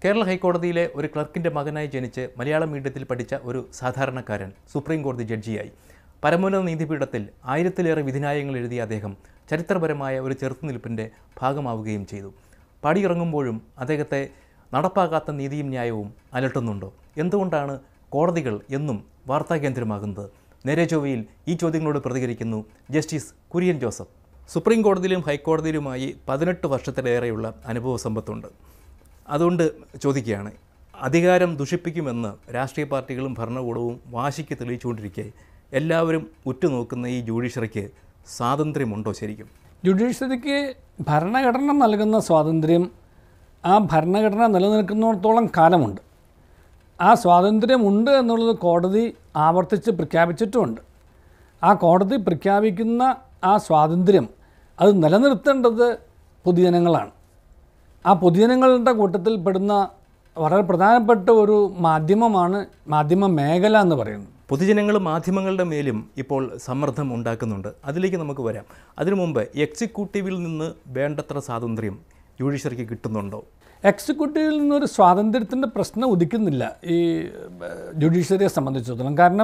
കേരള ഹൈക്കോടതിയിലെ ഒരു ക്ലർക്കിൻ്റെ മകനായി ജനിച്ച് മലയാളം മീഡിയത്തിൽ പഠിച്ച ഒരു സാധാരണക്കാരൻ സുപ്രീം കോടതി ജഡ്ജിയായി പരമോന്നത നീതിപീഠത്തിൽ ആയിരത്തിലേറെ വിധിന്യായങ്ങൾ എഴുതിയ അദ്ദേഹം ചരിത്രപരമായ ഒരു ചെറുത്തുനിൽപ്പിൻ്റെ ഭാഗമാവുകയും ചെയ്തു പടിയിറങ്ങുമ്പോഴും അദ്ദേഹത്തെ നടപ്പാകാത്ത നീതിയും ന്യായവും അലട്ടുന്നുണ്ടോ എന്തുകൊണ്ടാണ് കോടതികൾ എന്നും വാർത്താകേന്ദ്രമാകുന്നത് നേരെ ചൊവ്വയിൽ ഈ ചോദ്യങ്ങളോട് പ്രതികരിക്കുന്നു ജസ്റ്റിസ് കുര്യൻ ജോസഫ് സുപ്രീം കോടതിയിലും ഹൈക്കോടതിയിലുമായി പതിനെട്ട് വർഷത്തിലേറെയുള്ള അനുഭവ സമ്പത്തുണ്ട് അതുകൊണ്ട് ചോദിക്കുകയാണ് അധികാരം ദുഷിപ്പിക്കുമെന്ന് രാഷ്ട്രീയ പാർട്ടികളും ഭരണകൂടവും വാശിക്ക് തെളിയിച്ചുകൊണ്ടിരിക്കെ എല്ലാവരും ഉറ്റുനോക്കുന്ന ഈ ജുഡീഷ്യറിക്ക് സ്വാതന്ത്ര്യമുണ്ടോ ശരിക്കും ജുഡീഷ്യറിക്ക് ഭരണഘടന നൽകുന്ന സ്വാതന്ത്ര്യം ആ ഭരണഘടന നിലനിൽക്കുന്നിടത്തോളം കാലമുണ്ട് ആ സ്വാതന്ത്ര്യമുണ്ട് എന്നുള്ളത് കോടതി ആവർത്തിച്ച് പ്രഖ്യാപിച്ചിട്ടുമുണ്ട് ആ കോടതി പ്രഖ്യാപിക്കുന്ന ആ സ്വാതന്ത്ര്യം അത് നിലനിർത്തേണ്ടത് പൊതുജനങ്ങളാണ് ആ പൊതുജനങ്ങളുടെ കൂട്ടത്തിൽ പെടുന്ന വളരെ പ്രധാനപ്പെട്ട ഒരു മാധ്യമമാണ് മാധ്യമ മേഖല എന്ന് പറയുന്നത് പൊതുജനങ്ങളും മാധ്യമങ്ങളുടെ മേലും ഇപ്പോൾ സമ്മർദ്ദം ഉണ്ടാക്കുന്നുണ്ട് അതിലേക്ക് നമുക്ക് വരാം അതിനു മുമ്പ് എക്സിക്യൂട്ടീവിൽ നിന്ന് വേണ്ടത്ര സ്വാതന്ത്ര്യം ജുഡീഷ്യറിക്ക് കിട്ടുന്നുണ്ടോ എക്സിക്യൂട്ടീവിൽ നിന്നൊരു സ്വാതന്ത്ര്യത്തിൻ്റെ പ്രശ്നം ഉദിക്കുന്നില്ല ഈ ജുഡീഷ്യറിയെ സംബന്ധിച്ചിടത്തോളം കാരണം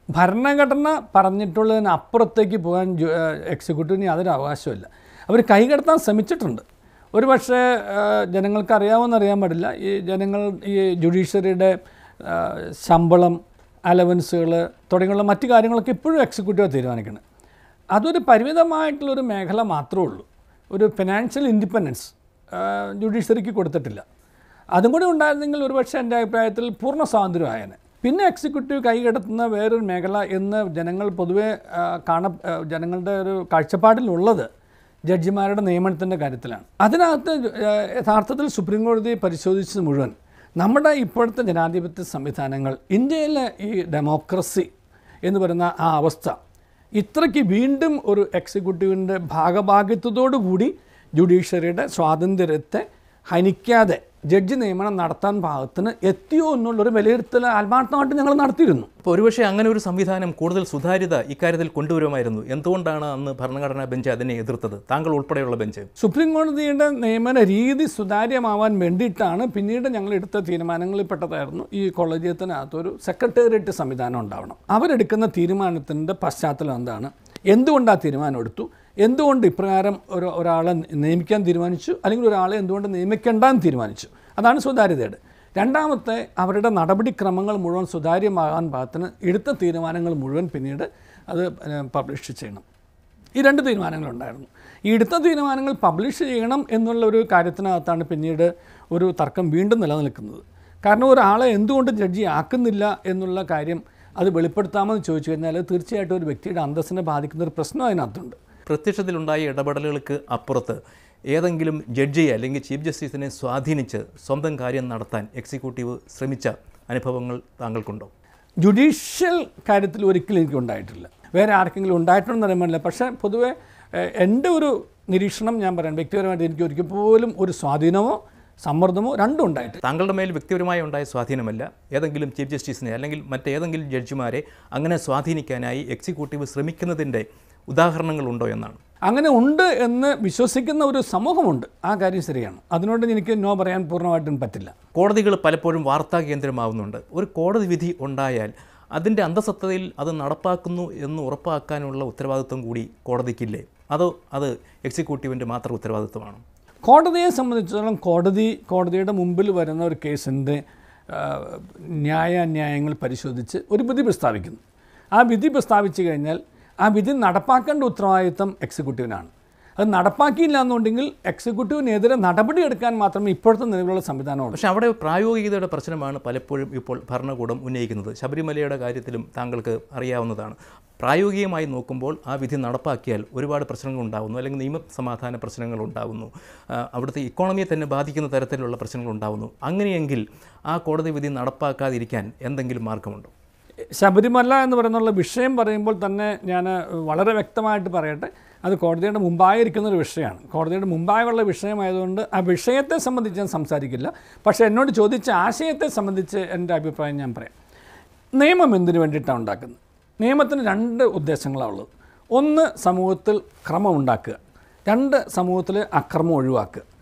ഭരണഘടന പറഞ്ഞിട്ടുള്ളതിന് അപ്പുറത്തേക്ക് പോകാൻ ജു- ഏഹ് എക്സിക്യൂട്ടീവിന് യാതൊരു അവകാശമില്ല അവർ കൈകടത്താൻ ശ്രമിച്ചിട്ടുണ്ട് ഒരു പക്ഷേ ഏഹ് ജനങ്ങൾക്ക് അറിയാമെന്ന് അറിയാൻ പാടില്ല ഈ ജനങ്ങൾ ഈ ജുഡീഷ്യറിയുടെ ഏഹ് ശമ്പളം അലവൻസുകൾ തുടങ്ങിയുള്ള മറ്റു കാര്യങ്ങളൊക്കെ ഇപ്പോഴും എക്സിക്യൂട്ടീവ് തീരുമാനിക്കണം അതൊരു പരിമിതമായിട്ടുള്ളൊരു മേഖല മാത്രമേ ഉള്ളൂ ഒരു ഫിനാൻഷ്യൽ ഇൻഡിപെൻഡൻസ് ജുഡീഷ്യറിക്ക് കൊടുത്തിട്ടില്ല അതും കൂടി ഉണ്ടായിരുന്നെങ്കിൽ ഒരുപക്ഷെ എൻ്റെ അഭിപ്രായത്തിൽ പൂർണ്ണ സ്വാതന്ത്ര്യമായേനെ പിന്നെ എക്സിക്യൂട്ടീവ് കൈകടത്തുന്ന വേറൊരു മേഖല എന്ന് ജനങ്ങൾ പൊതുവെ ആ, കാണ ആ, ജനങ്ങളുടെ ഒരു കാഴ്ചപ്പാടിലുള്ളത് ജഡ്ജിമാരുടെ നിയമനത്തിൻ്റെ കാര്യത്തിലാണ് അതിനകത്ത് ആ, യഥാർത്ഥത്തിൽ സുപ്രീം കോടതി പരിശോധിച്ചത് മുഴുവൻ നമ്മുടെ ഇപ്പോഴത്തെ ജനാധിപത്യ സംവിധാനങ്ങൾ ഇന്ത്യയിലെ ഈ ഡെമോക്രസി എന്ന് പറയുന്ന ആ അവസ്ഥ ഇത്രയ്ക്ക് വീണ്ടും ഒരു എക്സിക്യൂട്ടീവിൻ്റെ ഭാഗഭാഗിത്വത്തോടു കൂടി ജുഡീഷ്യറിയുടെ സ്വാതന്ത്ര്യത്തെ ഹനിക്കാതെ ജഡ്ജി നിയമനം നടത്താൻ പാകത്തിന് എത്തിയോ എന്നുള്ളൊരു വിലയിരുത്തൽ ആത്മാർത്ഥമായിട്ട് ഞങ്ങൾ നടത്തിയിരുന്നു അപ്പോൾ ഒരുപക്ഷെ അങ്ങനെ ഒരു സംവിധാനം കൂടുതൽ സുതാര്യത ഇക്കാര്യത്തിൽ കൊണ്ടുവരുമായിരുന്നു എന്തുകൊണ്ടാണ് അന്ന് ഭരണഘടനാ ബെഞ്ച് അതിനെ എതിർത്തത് താങ്കൾ ഉൾപ്പെടെയുള്ള ബെഞ്ച് സുപ്രീം കോടതിയുടെ നിയമന രീതി സുതാര്യമാവാൻ വേണ്ടിയിട്ടാണ് പിന്നീട് ഞങ്ങൾ എടുത്ത തീരുമാനങ്ങളിൽ പെട്ടതായിരുന്നു ഈ കോളേജിയത്തിനകത്തൊരു സെക്രട്ടേറിയറ്റ് സംവിധാനം ഉണ്ടാവണം അവരെടുക്കുന്ന തീരുമാനത്തിൻ്റെ പശ്ചാത്തലം എന്താണ് എന്തുകൊണ്ട് ആ തീരുമാനം എടുത്തു എന്തുകൊണ്ട് ഇപ്രകാരം ഒരു ഒരാളെ നിയമിക്കാൻ തീരുമാനിച്ചു അല്ലെങ്കിൽ ഒരാളെ എന്തുകൊണ്ട് നിയമിക്കേണ്ടെന്ന് തീരുമാനിച്ചു അതാണ് സുതാര്യതയുടെ രണ്ടാമത്തെ അവരുടെ നടപടിക്രമങ്ങൾ മുഴുവൻ സുതാര്യമാകാൻ പാകത്തിന് എടുത്ത തീരുമാനങ്ങൾ മുഴുവൻ പിന്നീട് അത് പബ്ലിഷ് ചെയ്യണം ഈ രണ്ട് തീരുമാനങ്ങളുണ്ടായിരുന്നു ഈ എടുത്ത തീരുമാനങ്ങൾ പബ്ലിഷ് ചെയ്യണം എന്നുള്ള ഒരു കാര്യത്തിനകത്താണ് പിന്നീട് ഒരു തർക്കം വീണ്ടും നിലനിൽക്കുന്നത് കാരണം ഒരാളെ എന്തുകൊണ്ട് ജഡ്ജി ആക്കുന്നില്ല എന്നുള്ള കാര്യം അത് വെളിപ്പെടുത്താമെന്ന് ചോദിച്ചു കഴിഞ്ഞാൽ തീർച്ചയായിട്ടും ഒരു വ്യക്തിയുടെ അന്തസ്സിനെ ബാധിക്കുന്ന ഒരു പ്രശ്നം അതിനകത്തുണ്ട് പ്രത്യക്ഷത്തിലുണ്ടായ ഇടപെടലുകൾക്ക് അപ്പുറത്ത് ഏതെങ്കിലും ജഡ്ജിയെ അല്ലെങ്കിൽ ചീഫ് ജസ്റ്റിസിനെ സ്വാധീനിച്ച് സ്വന്തം കാര്യം നടത്താൻ എക്സിക്യൂട്ടീവ് ശ്രമിച്ച അനുഭവങ്ങൾ താങ്കൾക്കുണ്ടോ ജുഡീഷ്യൽ കാര്യത്തിൽ ഒരിക്കലും എനിക്ക് ഉണ്ടായിട്ടില്ല വേറെ ആർക്കെങ്കിലും ഉണ്ടായിട്ടുണ്ടെന്ന് അറിയാൻ പാടില്ല പക്ഷേ പൊതുവേ ഏഹ്, എൻ്റെ ഒരു നിരീക്ഷണം ഞാൻ പറയാം വ്യക്തിപരമായിട്ട് എനിക്ക് ഒരിക്കൽ പോലും ഒരു സ്വാധീനമോ സമ്മർദ്ദമോ രണ്ടും ഉണ്ടായിട്ടില്ല താങ്കളുടെ മേൽ വ്യക്തിപരമായി ഉണ്ടായ സ്വാധീനമല്ല ഏതെങ്കിലും ചീഫ് ജസ്റ്റിസിനെ അല്ലെങ്കിൽ മറ്റേതെങ്കിലും ജഡ്ജിമാരെ അങ്ങനെ സ്വാധീനിക്കാനായി എക്സിക്യൂട്ടീവ് ശ്രമിക്കുന്നതിൻ്റെ ഉദാഹരണങ്ങളുണ്ടോ എന്നാണ് അങ്ങനെ ഉണ്ട് എന്ന് വിശ്വസിക്കുന്ന ഒരു സമൂഹമുണ്ട് ആ കാര്യം ശരിയാണ് അതിനോട് എനിക്ക് നോ പറയാൻ പൂർണ്ണമായിട്ടും പറ്റില്ല കോടതികൾ പലപ്പോഴും വാർത്താ കേന്ദ്രമാവുന്നുണ്ട് ഒരു കോടതി വിധി ഉണ്ടായാൽ അതിൻ്റെ അന്തസത്തയിൽ അത് നടപ്പാക്കുന്നു എന്ന് ഉറപ്പാക്കാനുള്ള ഉത്തരവാദിത്വം കൂടി കോടതിക്കില്ലേ അതോ അത് എക്സിക്യൂട്ടീവിൻ്റെ മാത്രം ഉത്തരവാദിത്വമാണോ കോടതിയെ സംബന്ധിച്ചിടത്തോളം കോടതി കോടതിയുടെ മുമ്പിൽ വരുന്ന ഒരു കേസിൻ്റെ ആ, ന്യായാന്യായങ്ങൾ പരിശോധിച്ച് ഒരു വിധി പ്രസ്താവിക്കുന്നു ആ വിധി പ്രസ്താവിച്ചു കഴിഞ്ഞാൽ ആ വിധി നടപ്പാക്കേണ്ട ഉത്തരവാദിത്തം എക്സിക്യൂട്ടീവിനാണ് അത് നടപ്പാക്കിയില്ല എന്നുണ്ടെങ്കിൽ എക്സിക്യൂട്ടീവിനെതിരെ നടപടിയെടുക്കാൻ മാത്രമേ ഇപ്പോഴത്തെ നിലവിലുള്ള സംവിധാനമുള്ളൂ പക്ഷേ അവിടെ പ്രായോഗികതയുടെ പ്രശ്നമാണ് പലപ്പോഴും ഇപ്പോൾ ഭരണകൂടം ഉന്നയിക്കുന്നത് ശബരിമലയുടെ കാര്യത്തിലും താങ്കൾക്ക് അറിയാവുന്നതാണ് പ്രായോഗികമായി നോക്കുമ്പോൾ ആ വിധി നടപ്പാക്കിയാൽ ഒരുപാട് പ്രശ്നങ്ങൾ ഉണ്ടാകുന്നു അല്ലെങ്കിൽ നിയമസമാധാന പ്രശ്നങ്ങൾ ഉണ്ടാകുന്നു ആ, അവിടുത്തെ ഇക്കോണമിയെ തന്നെ ബാധിക്കുന്ന തരത്തിലുള്ള പ്രശ്നങ്ങൾ ഉണ്ടാകുന്നു അങ്ങനെയെങ്കിൽ ആ കോടതി വിധി നടപ്പാക്കാതിരിക്കാൻ എന്തെങ്കിലും മാർഗമുണ്ടോ ശബരിമല എന്ന് പറയുന്നുള്ള വിഷയം പറയുമ്പോൾ തന്നെ ഞാൻ വളരെ വ്യക്തമായിട്ട് പറയട്ടെ അത് കോടതിയുടെ മുമ്പായിരിക്കുന്ന ഒരു വിഷയമാണ് കോടതിയുടെ മുമ്പായുള്ള വിഷയമായതുകൊണ്ട് ആ വിഷയത്തെ സംബന്ധിച്ച് ഞാൻ സംസാരിക്കില്ല പക്ഷേ എന്നോട് ചോദിച്ച ആശയത്തെ സംബന്ധിച്ച് എൻ്റെ അഭിപ്രായം ഞാൻ പറയാം നിയമം എന്തിനു വേണ്ടിയിട്ടാണ് ഉണ്ടാക്കുന്നത് നിയമത്തിന് രണ്ട് ഉദ്ദേശങ്ങളാണ് ഉള്ളത് ഒന്ന് സമൂഹത്തിൽ ക്രമം ഉണ്ടാക്കുക രണ്ട് സമൂഹത്തിൽ അക്രമം ഒഴിവാക്കുക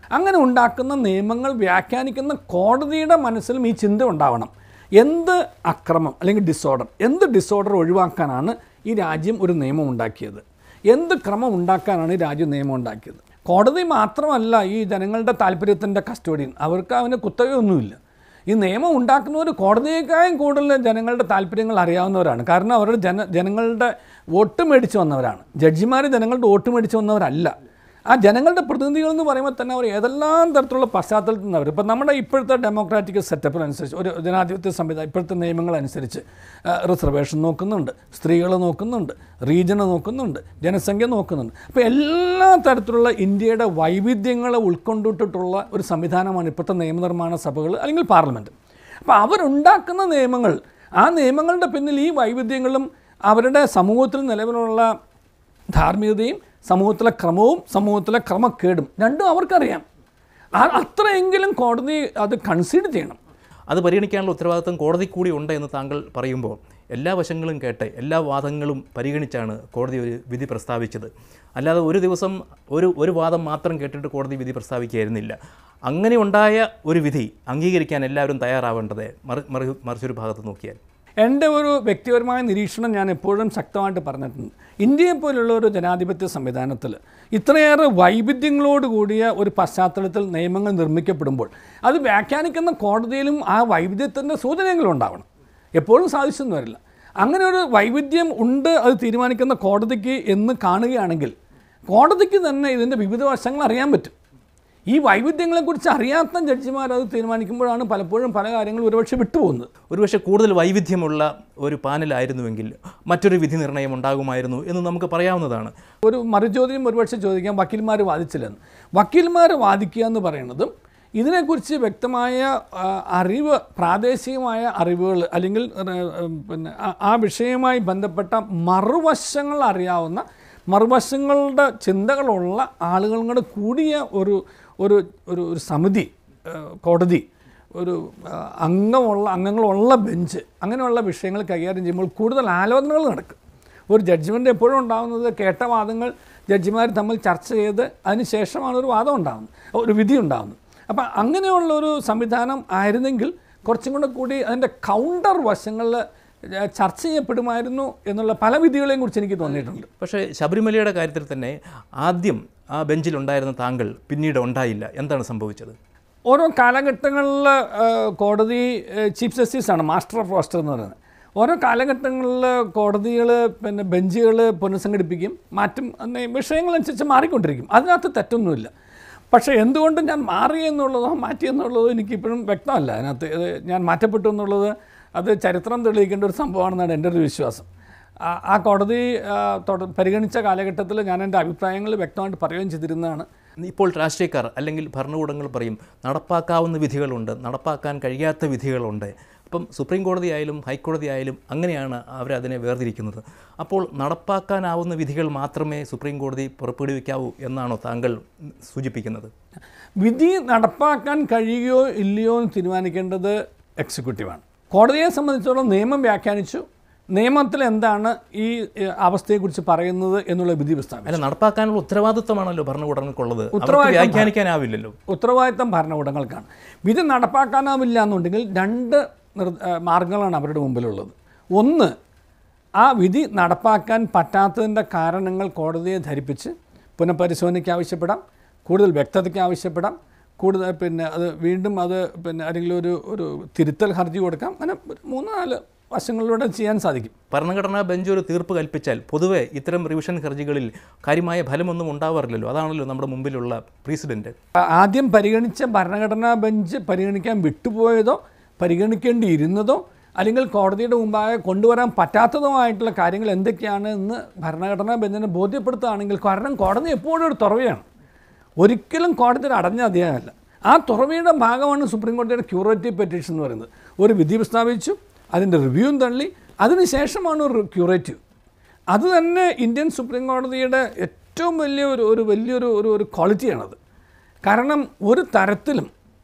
അങ്ങനെ ഉണ്ടാക്കുന്ന നിയമങ്ങൾ വ്യാഖ്യാനിക്കുന്ന കോടതിയുടെ മനസ്സിലും ഈ ചിന്ത ഉണ്ടാവണം എന്ത് അക്രമം അല്ലെങ്കിൽ ഡിസോർഡർ എന്ത് ഡിസോർഡർ ഒഴിവാക്കാനാണ് ഈ രാജ്യം ഒരു നിയമം ഉണ്ടാക്കിയത് എന്ത് ക്രമം ഉണ്ടാക്കാനാണ് ഈ രാജ്യം നിയമം ഉണ്ടാക്കിയത് കോടതി മാത്രമല്ല ഈ ജനങ്ങളുടെ താല്പര്യത്തിൻ്റെ കസ്റ്റോഡിയൻ അവർക്ക് അവന് കുത്തകയൊന്നുമില്ല ഈ നിയമം ഉണ്ടാക്കുന്നവർ കോടതിയേക്കാളും കൂടുതൽ ജനങ്ങളുടെ താല്പര്യങ്ങൾ അറിയാവുന്നവരാണ് കാരണം അവരുടെ ജന ജനങ്ങളുടെ വോട്ട് മേടിച്ച് വന്നവരാണ് ജഡ്ജിമാർ ജനങ്ങളുടെ വോട്ട് മേടിച്ച് വന്നവരല്ല ആ ജനങ്ങളുടെ പ്രതിനിധികൾ എന്ന് പറയുമ്പോൾ തന്നെ അവർ ഏതെല്ലാം തരത്തിലുള്ള പശ്ചാത്തലത്തിൽ നിന്നവർ ഇപ്പം നമ്മുടെ ഇപ്പോഴത്തെ ഡെമോക്രാറ്റിക് സെറ്റപ്പിനനുസരിച്ച് ഒരു ജനാധിപത്യ സംവിധാനം ഇപ്പോഴത്തെ നിയമങ്ങളനുസരിച്ച് റിസർവേഷൻ നോക്കുന്നുണ്ട് സ്ത്രീകൾ നോക്കുന്നുണ്ട് റീജന് നോക്കുന്നുണ്ട് ജനസംഖ്യ നോക്കുന്നുണ്ട് അപ്പോൾ എല്ലാ തരത്തിലുള്ള ഇന്ത്യയുടെ വൈവിധ്യങ്ങളെ ഉൾക്കൊണ്ടിട്ടുള്ള ഒരു സംവിധാനമാണ് ഇപ്പോഴത്തെ നിയമനിർമ്മാണ സഭകൾ അല്ലെങ്കിൽ പാർലമെൻറ്റ് അപ്പോൾ അവരുണ്ടാക്കുന്ന നിയമങ്ങൾ ആ നിയമങ്ങളുടെ പിന്നിൽ ഈ വൈവിധ്യങ്ങളും അവരുടെ സമൂഹത്തിൽ നിലവിലുള്ള ധാർമ്മികതയും സമൂഹത്തിലെ ക്രമവും സമൂഹത്തിലെ ക്രമക്കേടും രണ്ടും അവർക്കറിയാം ആ- അത്രയെങ്കിലും കോടതി അത് കൺസിഡർ ചെയ്യണം അത് പരിഗണിക്കാനുള്ള ഉത്തരവാദിത്വം കോടതി കൂടി ഉണ്ട് എന്ന് താങ്കൾ പറയുമ്പോൾ എല്ലാ വശങ്ങളും കേട്ട് എല്ലാ വാദങ്ങളും പരിഗണിച്ചാണ് കോടതി ഒരു വിധി പ്രസ്താവിച്ചത് അല്ലാതെ ഒരു ദിവസം ഒരു ഒരു വാദം മാത്രം കേട്ടിട്ട് കോടതി വിധി പ്രസ്താവിക്കുകയായിരുന്നില്ല അങ്ങനെ ഉണ്ടായ ഒരു വിധി അംഗീകരിക്കാൻ എല്ലാവരും തയ്യാറാവേണ്ടത് മറി മറി മറിച്ചൊരു ഭാഗത്ത് നോക്കിയാൽ എൻ്റെ ഒരു വ്യക്തിപരമായ നിരീക്ഷണം ഞാൻ എപ്പോഴും ശക്തമായിട്ട് പറഞ്ഞിട്ടുണ്ട് ഇന്ത്യയെ പോലുള്ള ഒരു ജനാധിപത്യ സംവിധാനത്തിൽ ഇത്രയേറെ വൈവിധ്യങ്ങളോട് കൂടിയ ഒരു പശ്ചാത്തലത്തിൽ നിയമങ്ങൾ നിർമ്മിക്കപ്പെടുമ്പോൾ അത് വ്യാഖ്യാനിക്കുന്ന കോടതിയിലും ആ വൈവിധ്യത്തിൻ്റെ സൂചനകളും ഉണ്ടാവണം എപ്പോഴും സാധിച്ചെന്ന് വരില്ല അങ്ങനെ ഒരു വൈവിധ്യം ഉണ്ട് അത് തീരുമാനിക്കുന്ന കോടതിക്ക് എന്ന് കാണുകയാണെങ്കിൽ കോടതിക്ക് തന്നെ ഇതിൻ്റെ വിവിധ വശങ്ങൾ അറിയാൻ പറ്റും ഈ വൈവിധ്യങ്ങളെക്കുറിച്ച് അറിയാത്ത ജഡ്ജിമാർ അത് തീരുമാനിക്കുമ്പോഴാണ് പലപ്പോഴും പല കാര്യങ്ങളും ഒരുപക്ഷെ വിട്ടുപോകുന്നത് ഒരുപക്ഷെ കൂടുതൽ വൈവിധ്യമുള്ള ഒരു പാനലായിരുന്നുവെങ്കിൽ മറ്റൊരു വിധി നിർണ്ണയം ഉണ്ടാകുമായിരുന്നു എന്ന് നമുക്ക് പറയാവുന്നതാണ് ഒരു മറുചോദ്യം ഒരുപക്ഷെ ചോദിക്കാം വക്കീൽമാർ വാദിച്ചില്ലെന്ന് വക്കീൽമാർ വാദിക്കുക എന്ന് പറയുന്നതും ഇതിനെക്കുറിച്ച് വ്യക്തമായ ആ, അറിവ് പ്രാദേശികമായ അറിവുകൾ അല്ലെങ്കിൽ ആ, പിന്നെ ആ- ആ വിഷയവുമായി ബന്ധപ്പെട്ട മറുവശങ്ങൾ അറിയാവുന്ന മറുവശങ്ങളുടെ ചിന്തകളുള്ള ആളുകളും കൂടെ കൂടിയ ഒരു ഒരു ഒരു ഒരു സമിതി ആ, കോടതി ഒരു ആ, അംഗമുള്ള അംഗങ്ങളുള്ള ബെഞ്ച് അങ്ങനെയുള്ള വിഷയങ്ങൾ കൈകാര്യം ചെയ്യുമ്പോൾ കൂടുതൽ ആലോചനകൾ നടക്കും ഒരു ജഡ്ജ്മെൻറ്റ് എപ്പോഴും ഉണ്ടാകുന്നത് കേട്ട വാദങ്ങൾ ജഡ്ജിമാർ തമ്മിൽ ചർച്ച ചെയ്ത് അതിന് ശേഷമാണ് ഒരു വാദം ഉണ്ടാകുന്നത് ഒരു വിധി ഉണ്ടാകുന്നത് അപ്പം അങ്ങനെയുള്ള ഒരു സംവിധാനം ആയിരുന്നെങ്കിൽ കുറച്ചും കൂടെ കൂടി അതിൻ്റെ കൗണ്ടർ വശങ്ങളിൽ ചർച്ച ചെയ്യപ്പെടുമായിരുന്നു എന്നുള്ള പല വിധികളെയും കുറിച്ച് എനിക്ക് തോന്നിയിട്ടുണ്ട് പക്ഷേ ശബരിമലയുടെ കാര്യത്തിൽ തന്നെ ആദ്യം ആ ബെഞ്ചിലുണ്ടായിരുന്ന താങ്കൾ പിന്നീട് ഉണ്ടായില്ല എന്താണ് സംഭവിച്ചത് ഓരോ കാലഘട്ടങ്ങളിൽ കോടതി ചീഫ് ജസ്റ്റിസാണ് മാസ്റ്റർ ഓഫ് റോസ്റ്റർ എന്ന് പറയുന്നത് ഓരോ കാലഘട്ടങ്ങളിൽ കോടതികൾ പിന്നെ ബെഞ്ചുകൾ പുനഃസംഘടിപ്പിക്കും മാറ്റും അന്ന് വിഷയങ്ങളനുസരിച്ച് മാറിക്കൊണ്ടിരിക്കും അതിനകത്ത് തെറ്റൊന്നുമില്ല പക്ഷേ എന്തുകൊണ്ട് ഞാൻ മാറി എന്നുള്ളതോ മാറ്റി എന്നുള്ളതോ എനിക്കിപ്പോഴും വ്യക്തമല്ല അതിനകത്ത് ഇത് ഞാൻ മാറ്റപ്പെട്ടു എന്നുള്ളത് അത് ചരിത്രം തെളിയിക്കേണ്ട ഒരു സംഭവമാണെന്നാണ് എൻ്റെ ഒരു വിശ്വാസം ആ- ആ കോടതി ആ, തുട- പരിഗണിച്ച കാലഘട്ടത്തിൽ ഞാൻ എൻ്റെ അഭിപ്രായങ്ങൾ വ്യക്തമായിട്ട് പറയുകയും ചെയ്തിരുന്നതാണ് ഇപ്പോൾ രാഷ്ട്രീയക്കാർ അല്ലെങ്കിൽ ഭരണകൂടങ്ങൾ പറയും നടപ്പാക്കാവുന്ന വിധികളുണ്ട് നടപ്പാക്കാൻ കഴിയാത്ത വിധികളുണ്ട് അപ്പം സുപ്രീം കോടതി ആയാലും ഹൈക്കോടതി ആയാലും അങ്ങനെയാണ് അവരതിനെ വേർതിരിക്കുന്നത് അപ്പോൾ നടപ്പാക്കാനാവുന്ന വിധികൾ മാത്രമേ സുപ്രീം കോടതി പുറപ്പെടുവിക്കാവൂ എന്നാണോ താങ്കൾ സൂചിപ്പിക്കുന്നത് വിധി നടപ്പാക്കാൻ കഴിയുകയോ ഇല്ലയോ എന്ന് തീരുമാനിക്കേണ്ടത് എക്സിക്യൂട്ടീവാണ് കോടതിയെ സംബന്ധിച്ചിടത്തോളം നിയമം വ്യാഖ്യാനിച്ചു നിയമത്തിൽ എന്താണ് ഈ ഏഹ്, അവസ്ഥയെക്കുറിച്ച് പറയുന്നത് എന്നുള്ള വിധി പ്രസ്താവിച്ചു അല്ല നടപ്പാക്കാനുള്ള ഉത്തരവാദിത്വമാണല്ലോ ഭരണകൂടങ്ങൾക്കുള്ളത് അവർക്ക് ഉത്തരവാദിത്തം വ്യാഖ്യാനിക്കാനാവില്ലല്ലോ ഉത്തരവാദിത്തം ഭരണകൂടങ്ങൾക്കാണ് വിധി നടപ്പാക്കാനാവില്ല എന്നുണ്ടെങ്കിൽ രണ്ട് നിർ ഏഹ്, മാർഗങ്ങളാണ് അവരുടെ മുമ്പിലുള്ളത് ഒന്ന് ആ വിധി നടപ്പാക്കാൻ പറ്റാത്തതിൻ്റെ കാരണങ്ങൾ കോടതിയെ ധരിപ്പിച്ച് പുനഃപരിശോധനയ്ക്ക് ആവശ്യപ്പെടാം കൂടുതൽ വ്യക്തതയ്ക്ക് ആവശ്യപ്പെടാം കൂടുതൽ പിന്നെ അത് വീണ്ടും അത് പിന്നെ അല്ലെങ്കിൽ ഒരു ഒരു തിരുത്തൽ ഹർജി കൊടുക്കാം അങ്ങനെ ഒരു മൂന്ന് നാല് വശങ്ങളിലൂടെ ചെയ്യാൻ സാധിക്കും ഭരണഘടനാ ബെഞ്ച് ഒരു തീർപ്പ് കൽപ്പിച്ചാൽ പൊതുവെ ഇത്തരം റിവിഷൻ ഹർജികളിൽ കാര്യമായ ഫലമൊന്നും ഉണ്ടാവാറില്ലല്ലോ അതാണല്ലോ നമ്മുടെ മുമ്പിലുള്ള പ്രസിഡന്റ് ആ- ആദ്യം പരിഗണിച്ച ഭരണഘടനാ ബെഞ്ച് പരിഗണിക്കാൻ വിട്ടുപോയതോ പരിഗണിക്കേണ്ടിയിരുന്നതോ അല്ലെങ്കിൽ കോടതിയുടെ മുമ്പാകെ കൊണ്ടുവരാൻ പറ്റാത്തതോ ആയിട്ടുള്ള കാര്യങ്ങൾ എന്തൊക്കെയാണ് എന്ന് ഭരണഘടനാ ബെഞ്ചിനെ ബോധ്യപ്പെടുത്തുകയാണെങ്കിൽ കാരണം കോടതി എപ്പോഴും ഒരു തുറവയാണ് ഒരിക്കലും കോടതി അടഞ്ഞ അധ്യായമല്ല ആ തുറവിയുടെ ഭാഗമാണ് സുപ്രീം കോടതിയുടെ ക്യൂറേറ്റീവ് പെറ്റീഷൻ എന്ന് പറയുന്നത് ഒരു വിധി പ്രസ്താവിച്ചു അതിൻ്റെ റിവ്യൂവും തള്ളി അതിനുശേഷമാണ് ഒരു ക്യൂറേറ്റീവ് അത് തന്നെ ഇന്ത്യൻ സുപ്രീം കോടതിയുടെ ഏറ്റവും വലിയ ഒരു ഒരു വലിയൊരു ഒരു ഒരു ക്വാളിറ്റിയാണത് കാരണം ഒരു തരത്തിലും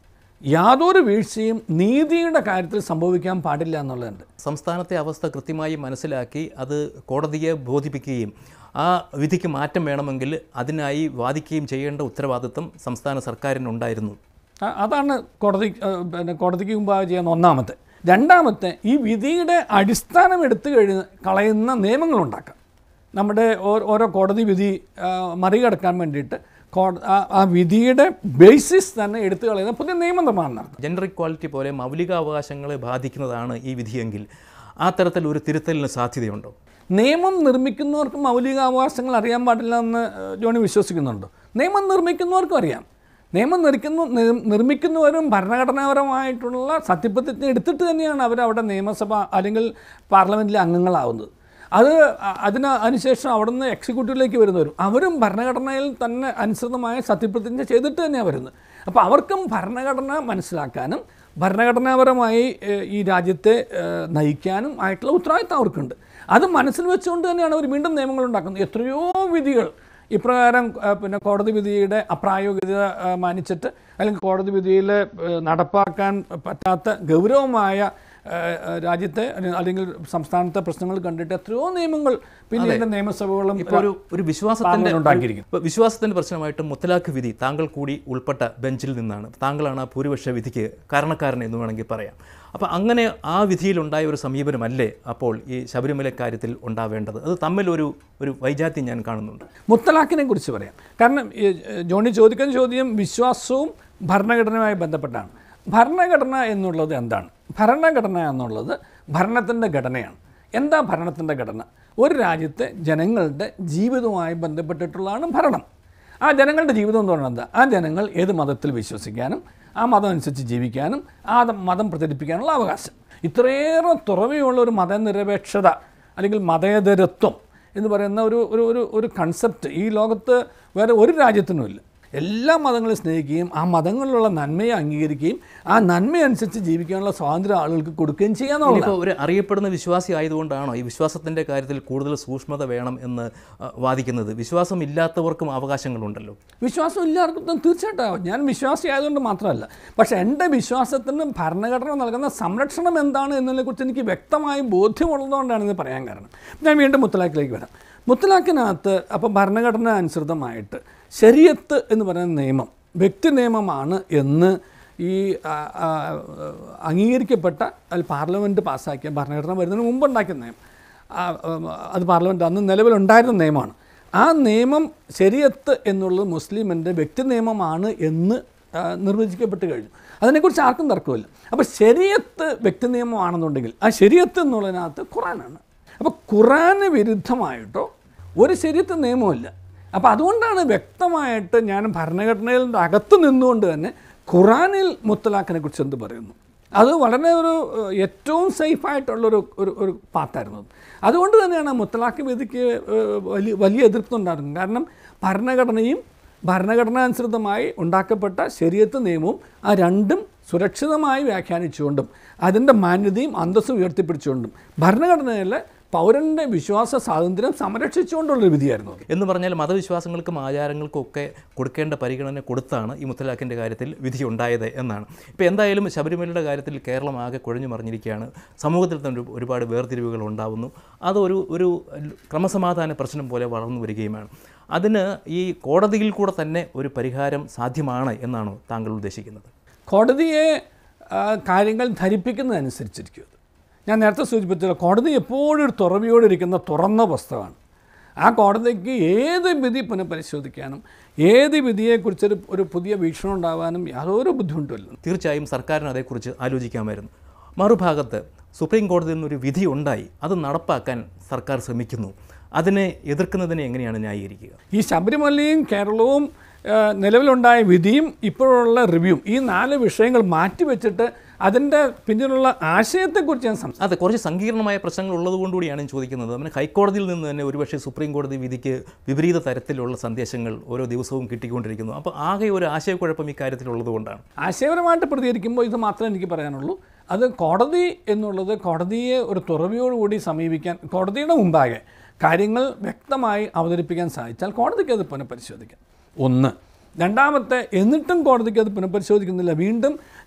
യാതൊരു വീഴ്ചയും നീതിയുടെ കാര്യത്തിൽ സംഭവിക്കാൻ പാടില്ല എന്നുള്ളതുണ്ട് സംസ്ഥാനത്തെ അവസ്ഥ കൃത്യമായി മനസ്സിലാക്കി അത് കോടതിയെ ബോധിപ്പിക്കുകയും ആ വിധിക്ക് മാറ്റം വേണമെങ്കിൽ അതിനായി വാദിക്കുകയും ചെയ്യേണ്ട ഉത്തരവാദിത്വം സംസ്ഥാന സർക്കാരിനുണ്ടായിരുന്നു ആ- അതാണ് കോടതി ആ, പിന്നെ കോടതിക്ക് മുമ്പാകെ ചെയ്യുന്ന ഒന്നാമത്തെ രണ്ടാമത്തെ ഈ വിധിയുടെ അടിസ്ഥാനം എടുത്തു കഴിഞ്ഞ് കളയുന്ന നിയമങ്ങളുണ്ടാക്കാം നമ്മുടെ ഓ- ഓരോ കോടതി വിധി ആ, മറികടക്കാൻ വേണ്ടിയിട്ട് കോ- ആ- ആ വിധിയുടെ ബേസിസ് തന്നെ എടുത്തു കളയുന്ന പുതിയ നിയമനിർമ്മാണം നടത്തും ജെൻഡർ ഇക്വാലിറ്റി പോലെ മൗലികാവകാശങ്ങളെ ബാധിക്കുന്നതാണ് ഈ വിധിയെങ്കിൽ ആ തരത്തിൽ ഒരു തിരുത്തലിന് സാധ്യതയുണ്ടോ നിയമം നിർമ്മിക്കുന്നവർക്ക് മൗലികാവകാശങ്ങൾ അറിയാൻ പാടില്ല എന്ന് ഏഹ്, ജോണി വിശ്വസിക്കുന്നുണ്ടോ നിയമം നിർമ്മിക്കുന്നവർക്കും അറിയാം നിയമം നിർക്കുന്നു നിർ- നിർമ്മിക്കുന്നവരും ഭരണഘടനാപരമായിട്ടുള്ള സത്യപ്രതിജ്ഞ എടുത്തിട്ട് തന്നെയാണ് അവരവിടെ നിയമസഭ അല്ലെങ്കിൽ പാർലമെൻറ്റിലെ അംഗങ്ങളാവുന്നത് അത് അ- അതിന് അതിനുശേഷം അവിടുന്ന് എക്സിക്യൂട്ടീവിലേക്ക് വരുന്നവരും അവരും ഭരണഘടനയിൽ തന്നെ അനുസൃതമായ സത്യപ്രതിജ്ഞ ചെയ്തിട്ട് തന്നെയാണ് വരുന്നത് അപ്പോൾ അവർക്കും ഭരണഘടന മനസ്സിലാക്കാനും ഭരണഘടനാപരമായി ഏഹ്, ഈ രാജ്യത്തെ ഏഹ്, നയിക്കാനും ആയിട്ടുള്ള ഉത്തരവാദിത്തം അവർക്കുണ്ട് അത് മനസ്സിൽ വെച്ചുകൊണ്ട് തന്നെയാണ് അവർ വീണ്ടും നിയമങ്ങൾ ഉണ്ടാക്കുന്നത് എത്രയോ വിധികൾ ഇപ്രകാരം ആ, പിന്നെ കോടതി വിധിയുടെ അപ്രായോഗികത ആ, മാനിച്ചിട്ട് അല്ലെങ്കിൽ കോടതി വിധിയിൽ നടപ്പാക്കാൻ പറ്റാത്ത ഗൗരവമായ ആ, ആ, രാജ്യത്തെ അല്ലെ- അല്ലെങ്കിൽ സംസ്ഥാനത്തെ പ്രശ്നങ്ങൾ കണ്ടിട്ട് എത്രയോ നിയമങ്ങൾ പിന്നീട് നിയമസഭകളും ഇപ്പോൾ ഒരു ഒരു വിശ്വാസത്തിന്റെ പാർലമെന്റ് ഉണ്ടാക്കിയിരിക്കുന്നു. ഇപ്പോൾ വിശ്വാസത്തിന്റെ പ്രശ്നമായിട്ട് മുത്തലാഖ് വിധി താങ്കൾ കൂടി ഉൾപ്പെട്ട ബെഞ്ചിൽ നിന്നാണ് താങ്കളാണ് ആ ഭൂരിപക്ഷ വിധിക്ക് കാരണക്കാരൻ എന്ന് വേണമെങ്കിൽ പറയാം അപ്പോൾ അങ്ങനെ ആ വിധിയിലുണ്ടായ ഒരു സമീപനമല്ലേ അപ്പോൾ ഈ ശബരിമല കാര്യത്തിൽ ഉണ്ടാവേണ്ടത് അത് തമ്മിൽ ഒരു ഒരു വൈജാത്യം ഞാൻ കാണുന്നുണ്ട് മുത്തലാഖിനെ കുറിച്ച് പറയാം കാരണം ഈ, ഏഹ്, ജോണി ചോദിക്കുന്ന ചോദ്യം വിശ്വാസവും ഭരണഘടനയുമായി ബന്ധപ്പെട്ടാണ് ഭരണഘടന എന്നുള്ളത് എന്താണ് ഭരണഘടന എന്നുള്ളത് ഭരണത്തിൻ്റെ ഘടനയാണ് എന്താ ഭരണത്തിൻ്റെ ഘടന ഒരു രാജ്യത്തെ ജനങ്ങളുടെ ജീവിതവുമായി ബന്ധപ്പെട്ടിട്ടുള്ളതാണ് ഭരണം ആ ജനങ്ങളുടെ ജീവിതം എന്ന് പറയുന്നത് എന്താ ആ ജനങ്ങൾ ഏത് മതത്തിൽ വിശ്വസിക്കാനും ആ മതം അനുസരിച്ച് ജീവിക്കാനും ആ മതം പ്രചരിപ്പിക്കാനുള്ള അവകാശം ഇത്രയേറെ തുറവിയുള്ള ഒരു മതനിരപേക്ഷത അല്ലെങ്കിൽ മതേതരത്വം എന്ന് പറയുന്ന ഒരു ഒരു ഒരു ഒരു കൺസെപ്റ്റ് ഈ ലോകത്ത് വേറെ ഒരു രാജ്യത്തിനുമില്ല എല്ലാ മതങ്ങളെയും സ്നേഹിക്കുകയും ആ മതങ്ങളിലുള്ള നന്മയെ അംഗീകരിക്കുകയും ആ നന്മയനുസരിച്ച് ജീവിക്കാനുള്ള സ്വാതന്ത്ര്യം ആളുകൾക്ക് കൊടുക്കുകയും ചെയ്യാന്നുള്ളത് ഇപ്പോൾ ഒരു അറിയപ്പെടുന്ന വിശ്വാസി ആയതുകൊണ്ടാണോ ഈ വിശ്വാസത്തിന്റെ കാര്യത്തിൽ കൂടുതൽ സൂക്ഷ്മത വേണം എന്ന് ആ, വാദിക്കുന്നത് വിശ്വാസം ഇല്ലാത്തവർക്കും അവകാശങ്ങളുണ്ടല്ലോ വിശ്വാസം എല്ലാവർക്കും തീർച്ചയായിട്ടും ആവും. ഞാൻ വിശ്വാസി ആയതുകൊണ്ട് മാത്രമല്ല പക്ഷേ എൻ്റെ വിശ്വാസത്തിന് ഭരണഘടന നൽകുന്ന സംരക്ഷണം എന്താണ് എന്നതിനെക്കുറിച്ച് എനിക്ക് വ്യക്തമായി ബോധ്യമുള്ളതുകൊണ്ടാണ് ഇത് പറയാൻ കാരണം ഞാൻ വീണ്ടും മുത്തലാഖിലേക്ക് വരാം മുത്തലാഖിനകത്ത് അപ്പം ഭരണഘടന അനുസൃതമായിട്ട് ശരിയത്ത് എന്ന് പറയുന്ന നിയമം വ്യക്തി നിയമമാണ് എന്ന് ഈ ആ, ആ, അംഗീകരിക്കപ്പെട്ട അതിൽ പാർലമെൻറ്റ് പാസ്സാക്കിയ ഭരണഘടന വരുന്നതിന് മുമ്പുണ്ടാക്കിയ നിയമം ആ, ഉം, അത് പാർലമെൻറ്റ് അന്ന് നിലവിലുണ്ടായിരുന്ന നിയമമാണ് ആ നിയമം ശരിയത്ത് എന്നുള്ളത് മുസ്ലിമിൻ്റെ വ്യക്തി നിയമമാണ് എന്ന് ആ, നിർവചിക്കപ്പെട്ട് കഴിഞ്ഞു അതിനെക്കുറിച്ച് ആർക്കും തർക്കമില്ല അപ്പോൾ ശരിയത്ത് വ്യക്തി നിയമമാണെന്നുണ്ടെങ്കിൽ ആ ശരിയത്ത് എന്നുള്ളതിനകത്ത് ഖുറാനാണ് അപ്പോൾ ഖുറാന് വിരുദ്ധമായിട്ടോ ഒരു ശരിയത്ത് നിയമമില്ല അപ്പോൾ അതുകൊണ്ടാണ് വ്യക്തമായിട്ട് ഞാൻ ഭരണഘടനയിൽ അകത്ത് നിന്നുകൊണ്ട് തന്നെ ഖുറാനിൽ മുത്തലാഖിനെ കുറിച്ച് എന്ത് പറയുന്നു അത് വളരെ ഒരു ഏഹ്, ഏറ്റവും സേഫായിട്ടുള്ളൊരു ഒരു ഒരു പാർട്ടായിരുന്നു അത്. അതുകൊണ്ട് തന്നെയാണ് മുത്തലാഖ് വിധിക്ക് ഏഹ്, വലിയ വലിയ എതിർപ്പുണ്ടായിരുന്നത് കാരണം ഭരണഘടനയും ഭരണഘടനാനുസൃതമായി ഉണ്ടാക്കപ്പെട്ട ശരീരത്ത് നിയമവും ആ രണ്ടും സുരക്ഷിതമായി വ്യാഖ്യാനിച്ചുകൊണ്ടും അതിൻ്റെ മാന്യതയും അന്തസ്സും ഉയർത്തിപ്പിടിച്ചുകൊണ്ടും ഭരണഘടനയിലെ പൗരൻ്റെ വിശ്വാസ സ്വാതന്ത്ര്യം സംരക്ഷിച്ചുകൊണ്ടുള്ളൊരു വിധിയായിരുന്നു അത്. എന്ന് പറഞ്ഞാൽ മതവിശ്വാസങ്ങൾക്കും ആചാരങ്ങൾക്കും ഒക്കെ കൊടുക്കേണ്ട പരിഗണന കൊടുത്താണ് ഈ മുത്തലാഖിൻ്റെ കാര്യത്തിൽ വിധി ഉണ്ടായത് എന്നാണ് ഇപ്പോൾ എന്തായാലും ശബരിമലയുടെ കാര്യത്തിൽ കേരളം ആകെ കുഴഞ്ഞു മറിഞ്ഞിരിക്കുകയാണ് സമൂഹത്തിൽ തന്നെ ഒരു- ഒരുപാട് വേർതിരിവുകൾ ഉണ്ടാവുന്നു അതൊരു ഒരു ക്രമസമാധാന പ്രശ്നം പോലെ വളർന്നു വരികയുമാണ് അതിന് ഈ കോടതിയിൽ കൂടെ തന്നെ ഒരു പരിഹാരം സാധ്യമാണ് എന്നാണോ താങ്കൾ ഉദ്ദേശിക്കുന്നത് കോടതിയെ ആ, കാര്യങ്ങൾ ധരിപ്പിക്കുന്നതനുസരിച്ചിരിക്കും അത് ഞാൻ നേരത്തെ സൂചിപ്പിച്ചല്ലോ കോടതി എപ്പോഴും ഒരു തുറവിയോടിരിക്കുന്ന തുറന്ന പുസ്തകമാണ് ആ കോടതിക്ക് ഏത് വിധി പുനഃപരിശോധിക്കാനും ഏത് വിധിയെക്കുറിച്ചൊരു ഒരു പുതിയ വീക്ഷണം ഉണ്ടാവാനും യാതൊരു ബുദ്ധിമുട്ടുമില്ല തീർച്ചയായും സർക്കാരിന് അതേക്കുറിച്ച് ആലോചിക്കാമായിരുന്നു മറുഭാഗത്ത് സുപ്രീം കോടതിയിൽ നിന്നൊരു വിധി ഉണ്ടായി അത് നടപ്പാക്കാൻ സർക്കാർ ശ്രമിക്കുന്നു അതിനെ എതിർക്കുന്നതിനെ എങ്ങനെയാണ് ന്യായീകരിക്കുക ഈ ശബരിമലയും കേരളവും ആ, നിലവിലുണ്ടായ വിധിയും ഇപ്പോഴുള്ള റിവ്യൂവും ഈ നാല് വിഷയങ്ങൾ മാറ്റിവെച്ചിട്ട് അതിൻ്റെ പിന്നിലുള്ള ആശയത്തെക്കുറിച്ച് ഞാൻ സംസാരിക്കും അതെ കുറച്ച് സങ്കീർണമായ പ്രശ്നങ്ങൾ ഉള്ളതുകൊണ്ടുകൂടിയാണ് ഞാൻ ചോദിക്കുന്നത് അങ്ങനെ ഹൈക്കോടതിയിൽ നിന്ന് തന്നെ ഒരുപക്ഷെ സുപ്രീം കോടതി വിധിക്ക് വിപരീത തരത്തിലുള്ള സന്ദേശങ്ങൾ ഓരോ ദിവസവും കിട്ടിക്കൊണ്ടിരിക്കുന്നു അപ്പോൾ ആകെ ഒരു ആശയക്കുഴപ്പം ഇക്കാര്യത്തിലുള്ളതുകൊണ്ടാണ് ആശയപരമായിട്ട് പ്രതികരിക്കുമ്പോൾ ഇത് മാത്രമേ എനിക്ക് പറയാനുള്ളൂ അത് കോടതി എന്നുള്ളത് കോടതിയെ ഒരു തുറവിയോടുകൂടി സമീപിക്കാൻ കോടതിയുടെ മുമ്പാകെ കാര്യങ്ങൾ വ്യക്തമായി അവതരിപ്പിക്കാൻ സാധിച്ചാൽ കോടതിക്ക് അത് പുനഃപരിശോധിക്കാം ഒന്ന് രണ്ടാമത്തെ എന്നിട്ടും കോടതിക്ക് അത് പുനഃപരിശോധിക്കുന്നില്ല വീണ്ടും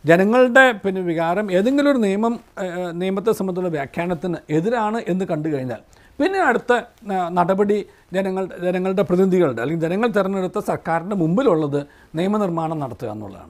ജനങ്ങളുടെ പിന്നെ വികാരം ഏതെങ്കിലും ഒരു നിയമം ഏഹ്, നിയമത്തെ സംബന്ധിച്ചുള്ള വ്യാഖ്യാനത്തിന് എതിരാണ് എന്ന് കണ്ടു കഴിഞ്ഞാൽ പിന്നെ അടുത്ത ആ, നടപടി ജനങ്ങൾ ജനങ്ങളുടെ പ്രതിനിധികളുടെ അല്ലെങ്കിൽ ജനങ്ങൾ തിരഞ്ഞെടുത്ത സർക്കാരിൻ്റെ മുമ്പിലുള്ളത് നിയമനിർമ്മാണം നടത്തുക എന്നുള്ളതാണ്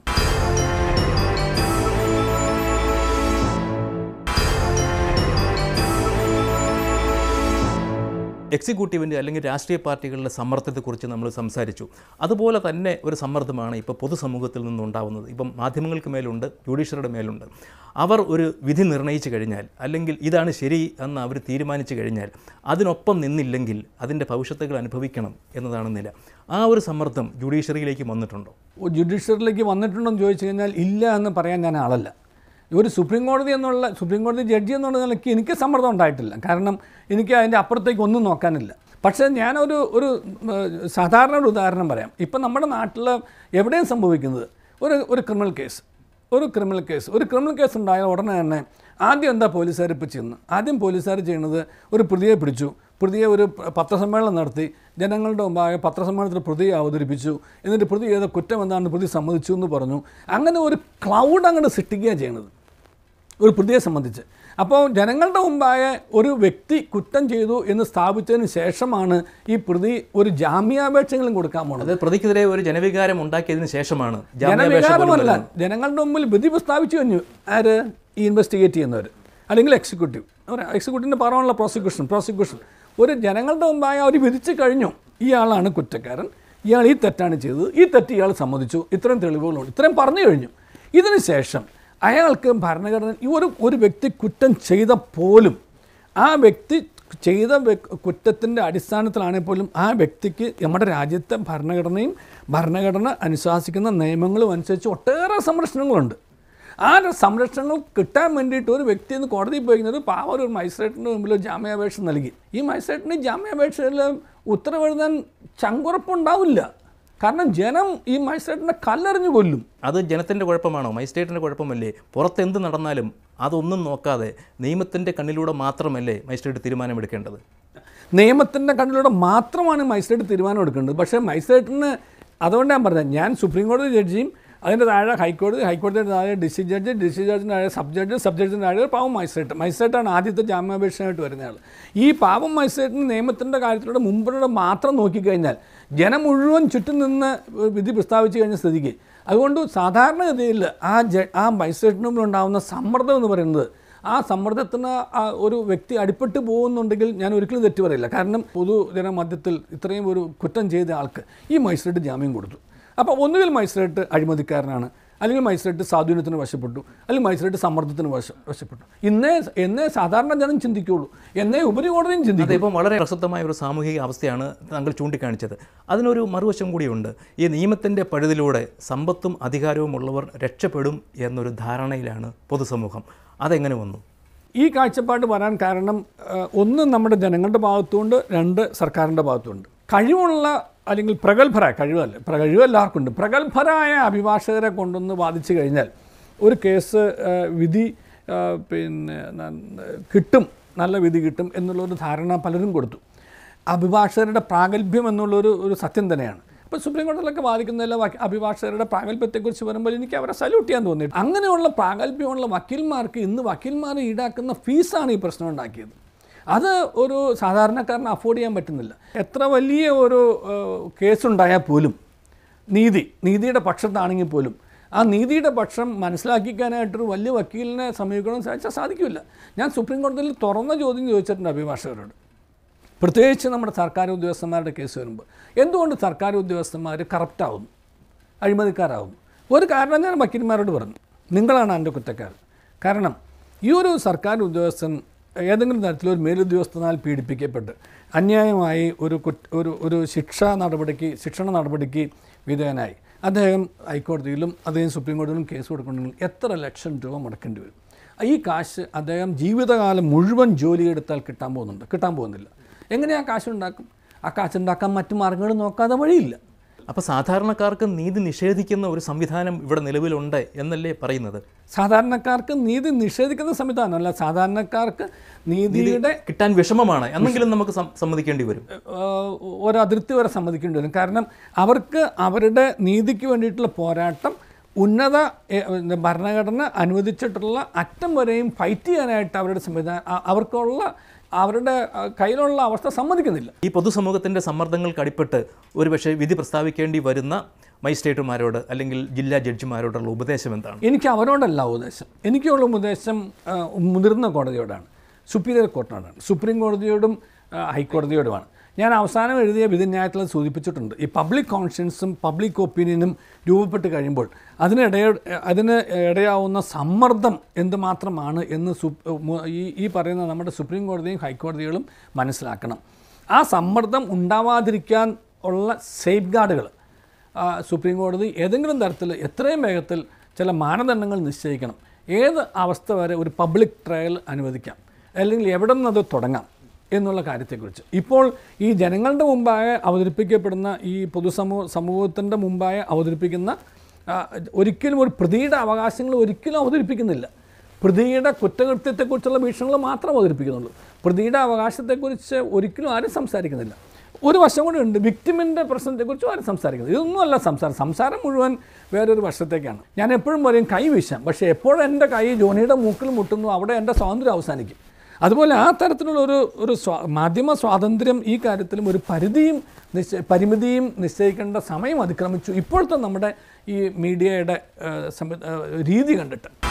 എക്സിക്യൂട്ടീവിൻ്റെ അല്ലെങ്കിൽ രാഷ്ട്രീയ പാർട്ടികളുടെ സമ്മർദ്ദത്തെക്കുറിച്ച് നമ്മൾ സംസാരിച്ചു അതുപോലെ തന്നെ ഒരു സമ്മർദ്ദമാണ് ഇപ്പോൾ പൊതുസമൂഹത്തിൽ നിന്നുണ്ടാവുന്നത് ഇപ്പം മാധ്യമങ്ങൾക്ക് മേലുണ്ട് ജുഡീഷ്യറിയുടെ മേലുണ്ട് അവർ ഒരു വിധി നിർണ്ണയിച്ചു കഴിഞ്ഞാൽ അല്ലെങ്കിൽ ഇതാണ് ശരി എന്ന് അവർ തീരുമാനിച്ചു കഴിഞ്ഞാൽ അതിനൊപ്പം നിന്നില്ലെങ്കിൽ അതിൻ്റെ ഭവിഷ്യത്തുകൾ അനുഭവിക്കണം എന്നതാണ് നില ആ ഒരു സമ്മർദ്ദം ജുഡീഷ്യറിയിലേക്ക് വന്നിട്ടുണ്ടോ ജുഡീഷ്യറിലേക്ക് വന്നിട്ടുണ്ടോ എന്ന് ചോദിച്ചു കഴിഞ്ഞാൽ ഇല്ല എന്ന് പറയാൻ ഞാൻ ആളല്ല ഒരു സുപ്രീം കോടതി എന്നുള്ള സുപ്രീം കോടതി ജഡ്ജി എന്നുള്ള നിലയ്ക്ക് എനിക്ക് സമ്മർദ്ദം ഉണ്ടായിട്ടില്ല കാരണം എനിക്ക് അതിൻ്റെ അപ്പുറത്തേക്ക് ഒന്നും നോക്കാനില്ല പക്ഷേ ഞാനൊരു ഒരു ഏഹ്, സാധാരണ ഒരു ഉദാഹരണം പറയാം ഇപ്പം നമ്മുടെ നാട്ടിൽ എവിടെയും സംഭവിക്കുന്നത് ഒരു ഒരു ക്രിമിനൽ കേസ് ഒരു ക്രിമിനൽ കേസ് ഒരു ക്രിമിനൽ കേസ് ഉണ്ടായ ഉടനെ തന്നെ ആദ്യം എന്താ പോലീസുകാർ ഇപ്പോൾ ചെയ്യുന്നത് ആദ്യം പോലീസുകാർ ചെയ്യുന്നത് ഒരു പ്രതിയെ പിടിച്ചു പ്രതിയെ ഒരു പ- പത്രസമ്മേളനം നടത്തി ജനങ്ങളുടെ മുമ്പാകെ പത്രസമ്മേളനത്തിൽ പ്രതിയെ അവതരിപ്പിച്ചു എന്നിട്ട് പ്രതി ചെയ്ത കുറ്റം എന്താണെന്ന് പ്രതി സമ്മതിച്ചു എന്ന് പറഞ്ഞു അങ്ങനെ ഒരു ക്ലൗഡ് അങ്ങോട്ട് സൃഷ്ടിക്കുകയാണ് ചെയ്യണത് ഒരു പ്രതിയെ സംബന്ധിച്ച് അപ്പോൾ ജനങ്ങളുടെ മുമ്പായ ഒരു വ്യക്തി കുറ്റം ചെയ്തു എന്ന് സ്ഥാപിച്ചതിന് ശേഷമാണ് ഈ പ്രതി ഒരു ജാമ്യാപേക്ഷകളും കൊടുക്കാൻ പോണത് അത് പ്രതിക്കെതിരെ ഒരു ജനവികാരം ഉണ്ടാക്കിയതിന് ശേഷമാണ് ജാമ്യാപേക്ഷ പോലും ജനവികാരമല്ല വരുന്നത്. ജനങ്ങളുടെ മുമ്പിൽ വിധി പ്രസ്താവിച്ചു കഴിഞ്ഞു ആര് ഈ ഇൻവെസ്റ്റിഗേറ്റ് ചെയ്യുന്നവർ അല്ലെങ്കിൽ എക്സിക്യൂട്ടീവ് ഒരു എക്സിക്യൂട്ടീവിൻ്റെ പറയാനുള്ള പ്രോസിക്യൂഷൻ പ്രോസിക്യൂഷൻ ഒരു ജനങ്ങളുടെ മുമ്പായ അവർ വിധിച്ചു കഴിഞ്ഞു ഇയാളാണ് കുറ്റക്കാരൻ ഇയാൾ ഈ തെറ്റാണ് ചെയ്തത് ഈ തെറ്റ് ഇയാൾ സമ്മതിച്ചു ഇത്രയും തെളിവുകളുണ്ട് ഇത്രയും പറഞ്ഞു കഴിഞ്ഞു ഇതിന് ശേഷം അയാൾക്ക് ഭരണഘടന ഈ ഒരു ഒരു വ്യക്തി കുറ്റം ചെയ്ത പോലും ആ വ്യക്തി ചെയ്ത കുറ്റത്തിൻ്റെ അടിസ്ഥാനത്തിലാണെങ്കിൽ പോലും ആ വ്യക്തിക്ക് നമ്മുടെ രാജ്യത്തെ ഭരണഘടനയും ഭരണഘടന അനുശാസിക്കുന്ന നിയമങ്ങളും അനുസരിച്ച് ഒട്ടേറെ സംരക്ഷണങ്ങളുണ്ട് ആ ഒരു സംരക്ഷണങ്ങൾ കിട്ടാൻ വേണ്ടിയിട്ട് ഒരു വ്യക്തി ഇന്ന് കോടതിയിൽ പോയിരിക്കുന്നത് പാവം ഒരു മജിസ്ട്രേറ്റിൻ്റെ മുമ്പിൽ ഒരു ജാമ്യാപേക്ഷ നൽകി ഈ മജിസ്ട്രേറ്റിന് ജാമ്യാപേക്ഷയിൽ ഉത്തരവെഴുതാൻ ചങ്കുറപ്പുണ്ടാവില്ല കാരണം ജനം ഈ മജിസ്ട്രേറ്റിനെ കല്ലെറിഞ്ഞു കൊല്ലും അത് ജനത്തിൻ്റെ കുഴപ്പമാണോ മജിസ്ട്രേറ്റിൻ്റെ കുഴപ്പമല്ലേ പുറത്ത് എന്ത് നടന്നാലും അതൊന്നും നോക്കാതെ നിയമത്തിൻ്റെ കണ്ണിലൂടെ മാത്രമല്ലേ മജിസ്ട്രേറ്റ് തീരുമാനമെടുക്കേണ്ടത് നിയമത്തിൻ്റെ കണ്ണിലൂടെ മാത്രമാണ് മജിസ്ട്രേറ്റ് തീരുമാനം എടുക്കേണ്ടത് പക്ഷേ മജിസ്ട്രേറ്റിന് അതുകൊണ്ട് ഞാൻ പറഞ്ഞത് ഞാൻ സുപ്രീം കോടതി ജഡ്ജിയും അതിൻ്റെ താഴെ ഹൈക്കോടതി ഹൈക്കോടതിയുടെ താഴെ ഡിസ്ട്രിക്ട് ജഡ്ജ് ഡിസ്ട്രിക്ട് ജഡ്ജിൻ്റെ താഴെ സബ് ജഡ്ജ് സബ് ജഡ്ജിൻ്റെ താഴെ ഒരു പാവം മജിസ്ട്രേറ്റ് മജിസ്ട്രേറ്റാണ് ആദ്യത്തെ ജാമ്യാപേക്ഷയായിട്ട് വരുന്നയാൾ ഈ പാവം മജിസ്ട്രേറ്റിന് നിയമത്തിൻ്റെ കാര്യത്തിലൂടെ മുമ്പിലൂടെ മാത്രം നോക്കിക്കഴിഞ്ഞാൽ ജനം മുഴുവൻ ചുറ്റും നിന്ന് വിധി പ്രസ്താവിച്ചു കഴിഞ്ഞ സ്ഥിതിക്ക് അതുകൊണ്ട് സാധാരണഗതിയിൽ ആ ജ ആ മജിസ്ട്രേറ്റിന് മുമ്പിൽ ഉണ്ടാകുന്ന സമ്മർദ്ദം എന്ന് പറയുന്നത് ആ സമ്മർദ്ദത്തിന് ആ ഒരു വ്യക്തി അടിപ്പെട്ട് പോകുന്നുണ്ടെങ്കിൽ ഞാൻ ഒരിക്കലും തെറ്റു പറയില്ല കാരണം പൊതുജന മധ്യത്തിൽ ഇത്രയും ഒരു കുറ്റം ചെയ്ത ആൾക്ക് ഈ മജിസ്ട്രേറ്റ് ജാമ്യം കൊടുത്തു അപ്പോൾ ഒന്നുകിൽ മജിസ്ട്രേറ്റ് അഴിമതിക്കാരനാണ് അല്ലെങ്കിൽ മജിസ്ട്രേറ്റ് സ്വാധീനത്തിന് വശപ്പെട്ടു അല്ലെങ്കിൽ മജിസ്ട്രേറ്റ് സമ്മർദ്ദത്തിന് വശ വശപ്പെട്ടു ഇന്നേ എന്നേ സാധാരണ ജനം ചിന്തിക്കുകയുള്ളൂ എന്നേ ഉപരികോടതിയും ചിന്തിക്കും അതിപ്പം വളരെ പ്രസക്തമായ ഒരു സാമൂഹിക അവസ്ഥയാണ് താങ്കൾ ചൂണ്ടിക്കാണിച്ചത് അതിനൊരു മറുവശം കൂടിയുണ്ട് ഈ നിയമത്തിൻ്റെ പഴുതിലൂടെ സമ്പത്തും അധികാരവും ഉള്ളവർ രക്ഷപ്പെടും എന്നൊരു ധാരണയിലാണ് പൊതുസമൂഹം അതെങ്ങനെ വന്നു ഈ കാഴ്ചപ്പാട് വരാൻ കാരണം ആ, ഒന്ന് നമ്മുടെ ജനങ്ങളുടെ ഭാഗത്തുണ്ട് രണ്ട് സർക്കാരിൻ്റെ ഭാഗത്തുണ്ട് കഴിവുള്ള അല്ലെങ്കിൽ പ്രഗത്ഭരായ കഴിവല്ല പ്ര- കഴിവ് എല്ലാവർക്കും ഉണ്ട് പ്രഗത്ഭരായ അഭിഭാഷകരെ കൊണ്ടുവന്ന് വാദിച്ചു കഴിഞ്ഞാൽ ഒരു കേസ് ആ, വിധി ആ, പിന്നെ ന- കിട്ടും നല്ല വിധി കിട്ടും എന്നുള്ളൊരു ധാരണ പലരും കൊടുത്തു അഭിഭാഷകരുടെ പ്രാഗൽഭ്യം എന്നുള്ളൊരു ഒരു സത്യം തന്നെയാണ് ഇപ്പോൾ സുപ്രീം കോടതിയിലൊക്കെ വാദിക്കുന്നതിലെ വക്കി- അഭിഭാഷകരുടെ പ്രാഗൽഭ്യത്തെക്കുറിച്ച് വരുമ്പോൾ എനിക്ക് അവരെ സല്യൂട്ട് ചെയ്യാൻ തോന്നി അങ്ങനെയുള്ള പ്രാഗൽഭ്യമുള്ള വക്കീൽമാർക്ക് ഇന്ന് വക്കീൽമാർ ഈടാക്കുന്ന ഫീസാണ് ഈ പ്രശ്നം ഉണ്ടാക്കിയത് അത് ഒരു സാധാരണക്കാരന് അഫോർഡ് ചെയ്യാൻ പറ്റുന്നില്ല എത്ര വലിയ ഒരു കേസുണ്ടായാൽ പോലും നീതി നീതിയുടെ പക്ഷത്താണെങ്കിൽ പോലും ആ നീതിയുടെ പക്ഷം മനസ്സിലാക്കിക്കാനായിട്ടൊരു വലിയ വക്കീലിനെ സമീപിക്കണം സാധിച്ചാൽ സാധിക്കില്ല ഞാൻ സുപ്രീം കോടതിയിൽ തുറന്ന ചോദ്യം ചോദിച്ചിട്ടുണ്ട് അഭിഭാഷകരോട് പ്രത്യേകിച്ച് നമ്മുടെ സർക്കാർ ഉദ്യോഗസ്ഥന്മാരുടെ കേസ് വരുമ്പോൾ എന്തുകൊണ്ട് സർക്കാർ ഉദ്യോഗസ്ഥന്മാർ കറപ്റ്റാവുന്നു അഴിമതിക്കാരാവുന്നു ഒരു കാരണം ഞാൻ വക്കീൽമാരോട് പറഞ്ഞു നിങ്ങളാണ് എൻ്റെ കുറ്റക്കാരൻ കാരണം ഈ ഒരു സർക്കാർ ഉദ്യോഗസ്ഥൻ ഏതെങ്കിലും തരത്തിലൊരു മേലുദ്യോഗസ്ഥനാൽ പീഡിപ്പിക്കപ്പെട്ട് അന്യായമായി ഒരു കുറ്റ ഒരു ഒരു ശിക്ഷാ നടപടിക്ക് ശിക്ഷണ നടപടിക്ക് വിധേയനായി അദ്ദേഹം ഹൈക്കോടതിയിലും അദ്ദേഹം സുപ്രീം കോടതിയിലും കേസ് കൊടുക്കണമെങ്കിൽ എത്ര ലക്ഷം രൂപ മുടക്കേണ്ടി വരും ഈ കാശ് അദ്ദേഹം ജീവിതകാലം മുഴുവൻ ജോലിയെടുത്താൽ കിട്ടാൻ പോകുന്നുണ്ട് കിട്ടാൻ പോകുന്നില്ല എങ്ങനെയാ കാശ് ഉണ്ടാക്കും ആ കാശ് ഉണ്ടാക്കാൻ മറ്റു മാർഗ്ഗങ്ങൾ നോക്കാതെ വഴിയില്ല അപ്പോൾ സാധാരണക്കാർക്ക് നീതി നിഷേധിക്കുന്ന ഒരു സംവിധാനം ഇവിടെ നിലവിലുണ്ട് എന്നല്ലേ പറയുന്നത് സാധാരണക്കാർക്ക് നീതി നിഷേധിക്കുന്ന സംവിധാനമല്ല സാധാരണക്കാർക്ക് നീതിയുടെ കിട്ടാൻ വിഷമമാണ് എന്നെങ്കിലും നമുക്ക് സം- സമ്മതിക്കേണ്ടി വരും ഏഹ്, ഒരു അതിർത്തി വരെ സമ്മതിക്കേണ്ടി വരും കാരണം അവർക്ക് അവരുടെ നീതിക്ക് വേണ്ടിയിട്ടുള്ള പോരാട്ടം ഉന്നത എ, എന്താ, ഭരണഘടന അനുവദിച്ചിട്ടുള്ള അറ്റം വരെയും ഫൈറ്റ് ചെയ്യാനായിട്ട് അവരുടെ സംവിധാനം അ- അവർക്കുള്ള അവരുടെ അ, കയ്യിലുള്ള അവസ്ഥ സമ്മതിക്കുന്നില്ല ഈ പൊതുസമൂഹത്തിൻ്റെ സമ്മർദ്ദങ്ങൾക്ക് അടിപ്പെട്ട് ഒരുപക്ഷെ വിധി പ്രസ്താവിക്കേണ്ടി വരുന്ന മജിസ്ട്രേറ്റുമാരോട് അല്ലെങ്കിൽ ജില്ലാ ജഡ്ജിമാരോടുള്ള ഉപദേശം എന്താണ് എനിക്ക് അവരോടല്ല ഉപദേശം എനിക്കുള്ള ഉപദേശം ആ, മുതിർന്ന കോടതിയോടാണ് സുപ്പീരിയർ കോർട്ടിനോടാണ് സുപ്രീം കോടതിയോടും ആ, ഹൈക്കോടതിയോടുമാണ് ഞാൻ അവസാനം എഴുതിയ വിധിന്യായത്തിൽ അത് സൂചിപ്പിച്ചിട്ടുണ്ട് ഈ പബ്ലിക് കോൺഷ്യൻസും പബ്ലിക് ഒപ്പീനിയനും രൂപപ്പെട്ട് കഴിയുമ്പോൾ അതിനിടയ അതിന് ഇടയാവുന്ന സമ്മർദ്ദം എന്തുമാത്രമാണ് എന്ന് സു മു- ഈ ഈ പറയുന്ന നമ്മുടെ സുപ്രീം കോടതിയും ഹൈക്കോടതികളും മനസ്സിലാക്കണം ആ സമ്മർദ്ദം ഉണ്ടാവാതിരിക്കാൻ ഉള്ള സേഫ് ഗാർഡുകൾ ആ, സുപ്രീം കോടതി ഏതെങ്കിലും തരത്തിൽ എത്രയും വേഗത്തിൽ ചില മാനദണ്ഡങ്ങൾ നിശ്ചയിക്കണം ഏത് അവസ്ഥ വരെ ഒരു പബ്ലിക് ട്രയൽ അനുവദിക്കാം അല്ലെങ്കിൽ എവിടെ നിന്നത് തുടങ്ങാം എന്നുള്ള കാര്യത്തെക്കുറിച്ച് ഇപ്പോൾ ഈ ജനങ്ങളുടെ മുമ്പായ അവതരിപ്പിക്കപ്പെടുന്ന ഈ പൊതുസമൂഹ സമൂഹത്തിൻ്റെ മുമ്പായ അവതരിപ്പിക്കുന്ന ആ, ഒരിക്കലും ഒരു പ്രതിയുടെ അവകാശങ്ങൾ ഒരിക്കലും അവതരിപ്പിക്കുന്നില്ല പ്രതിയുടെ കുറ്റകൃത്യത്തെക്കുറിച്ചുള്ള വീക്ഷണങ്ങൾ മാത്രം അവതരിപ്പിക്കുന്നുള്ളൂ പ്രതിയുടെ അവകാശത്തെക്കുറിച്ച് ഒരിക്കലും ആരും സംസാരിക്കുന്നില്ല ഒരു വശം കൂടി ഉണ്ട് വിക്ടിമിൻ്റെ പ്രശ്നത്തെക്കുറിച്ചും ആരും സംസാരിക്കുന്നത് ഇതൊന്നുമല്ല സംസാരം സംസാരം മുഴുവൻ വേറൊരു വശത്തേക്കാണ് ഞാൻ എപ്പോഴും പറയും കൈ വീശാം പക്ഷേ എപ്പോഴും എൻ്റെ കൈ ജോണിയുടെ മൂക്കിൽ മുട്ടുന്നു അവിടെ എൻ്റെ സ്വാതന്ത്ര്യം അവസാനിക്കും അതുപോലെ ആ തരത്തിലുള്ള ഒരു ഒരു സ്വാ മാധ്യമ സ്വാതന്ത്ര്യം ഈ കാര്യത്തിലും ഒരു പരിധിയും നിശ്ചയ പരിമിതിയും നിശ്ചയിക്കേണ്ട സമയം അതിക്രമിച്ചു ഇപ്പോഴത്തെ നമ്മുടെ ഈ മീഡിയയുടെ ഏഹ്, സംവി- ഏഹ്, രീതി കണ്ടിട്ട്